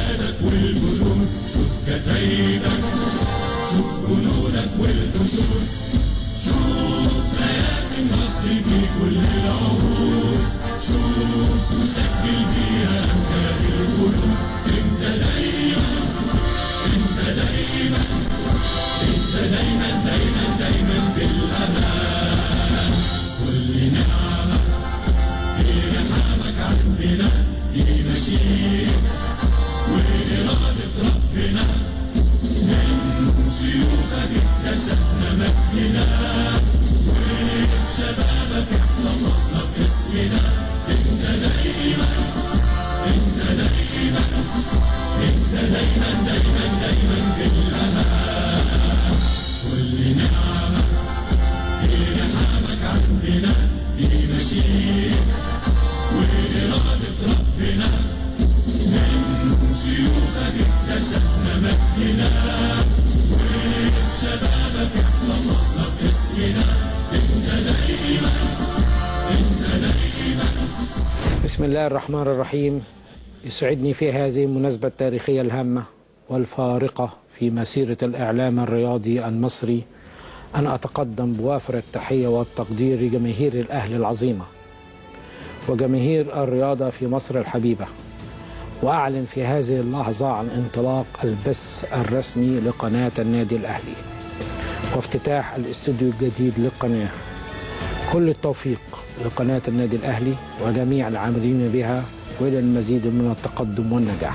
جهادك والجنون شوف كتايبك شوف جنونك والحشود شوف آيات النصر في كل العهود شوف وسجل بيها أمجاد القلوب انت دايما انت دايما انت دايما دايما دايما في الأمان كل نعمة في رحمك عندنا دي مشيئة وإرادة ربنا من سيوفك اكتسبنا مجدنا وشبابك احتفظنا باسمنا انت دايما انت دايما انت دايما دايما دايما في الامان كل نعمة في رحمك عندنا دي مشيئة وإرادة ربنا من سيوفك اكتسبنا مجدنا وشبابك احتفظنا باسمنا انت دايما انت دايما بسم الله الرحمن الرحيم يسعدني في هذه المناسبة التاريخية الهامة والفارقة في مسيرة الإعلام الرياضي المصري أن أتقدم بوافر التحية والتقدير لجماهير الأهل العظيمة وجماهير الرياضة في مصر الحبيبة وأعلن في هذه اللحظة عن انطلاق البث الرسمي لقناة النادي الأهلي وافتتاح الاستوديو الجديد للقناة كل التوفيق لقناة النادي الأهلي وجميع العاملين بها وإلى المزيد من التقدم والنجاح